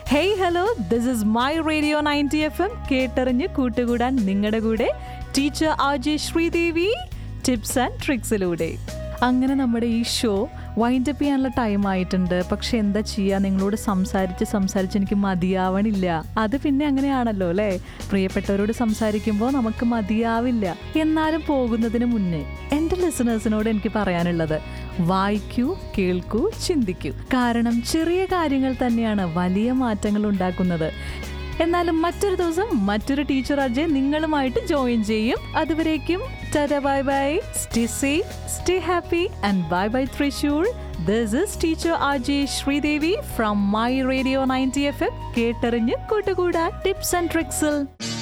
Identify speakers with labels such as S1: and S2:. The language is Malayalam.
S1: hey hello this is my radio ninety F M കേട്ടറിഞ്ഞ് കൂട്ടുകൂടാൻ നിങ്ങളുടെ കൂടെ teacher Aji Sreedevi tips and ട്രിക്സിലൂടെ അങ്ങനെ നമ്മുടെ ഈ ഷോ വൈൻഡ് അപ്പ് ചെയ്യാനുള്ള ടൈം ആയിട്ടുണ്ട് പക്ഷെ എന്താ ചെയ്യുക നിങ്ങളോട് സംസാരിച്ച് സംസാരിച്ച് എനിക്ക് മതിയാവണില്ല അത് പിന്നെ അങ്ങനെയാണല്ലോ അല്ലേ പ്രിയപ്പെട്ടവരോട് സംസാരിക്കുമ്പോൾ നമുക്ക് മതിയാവില്ല എന്നാലും പോകുന്നതിന് മുന്നേ എൻ്റെ ലിസണേഴ്സിനോട് എനിക്ക് പറയാനുള്ളത് വായിക്കൂ കേൾക്കൂ ചിന്തിക്കൂ കാരണം ചെറിയ കാര്യങ്ങൾ തന്നെയാണ് വലിയ മാറ്റങ്ങൾ ഉണ്ടാക്കുന്നത് എന്നാലും മറ്റൊരു ദിവസം മറ്റൊരു ടീച്ചർ അജയ് നിങ്ങളുമായിട്ട് ജോയിൻ ചെയ്യും അതുവരേക്കും bye bye stay safe stay happy and bye bye Thrissur this is teacher Ajay Sreedevi from my radio ninety F M കേട്ടറിഞ്ഞ് കൂട്ടുകൂടാ ടിപ്സ് ആൻഡ് ട്രിക്സിൽ